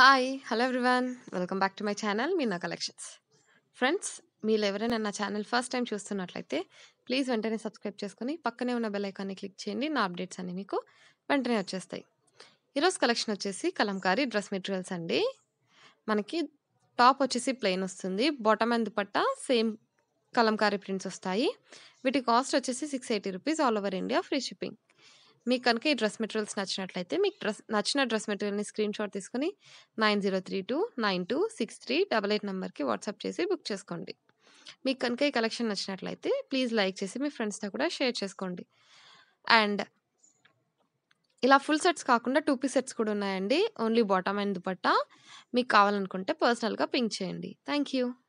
Hi! Hello everyone. Welcome back to my channel Meena collections. Friends మీరెవరైనా నా channel first time చూస్తున్నట్లయితే please వెంటనే subscribe చేసుకొని పక్కనే ఉన్న బెల్ ఐకాన్‌ని క్లిక్ చేయండి. నా అప్డేట్స్ అన్నీ మీకు వెంటనే వచ్చేస్తాయి. ఈరోజు కలెక్షన్ వచ్చేసి కలంకారీ డ్రెస్ మెటీరియల్స్ అండి. మనకి టాప్ వచ్చేసి ప్లెయిన్ వస్తుంది. Bottom and dupatta same Kalamkari prints వస్తాయి. వీటి కాస్ట్ వచ్చేసి రూ. 680 all over India free shipping. మీకు కనుక ఈ డ్రెస్ మెటీరియల్స్ నచ్చినట్లయితే మీకు డ్రెస్ నచ్చిన డ్రెస్ మెటీరియల్‌ని స్క్రీన్‌షాట్ తీసుకొని 9032926388 నంబర్‌కి వాట్సాప్ చేసి బుక్ చేసుకోండి. మీకు కనుక ఈ కలెక్షన్ నచ్చినట్లయితే ప్లీజ్ లైక్ చేసి మీ ఫ్రెండ్స్‌తో కూడా షేర్ చేసుకోండి. అండ్ ఇలా ఫుల్ సెట్స్ కాకుండా 2 పీస్ సెట్స్ కూడా ఉన్నాయండి. Only bottom and dupatta. మీకు కావాలనుకుంటే పర్సనల్‌గా పింక్ చేయండి. Thank you.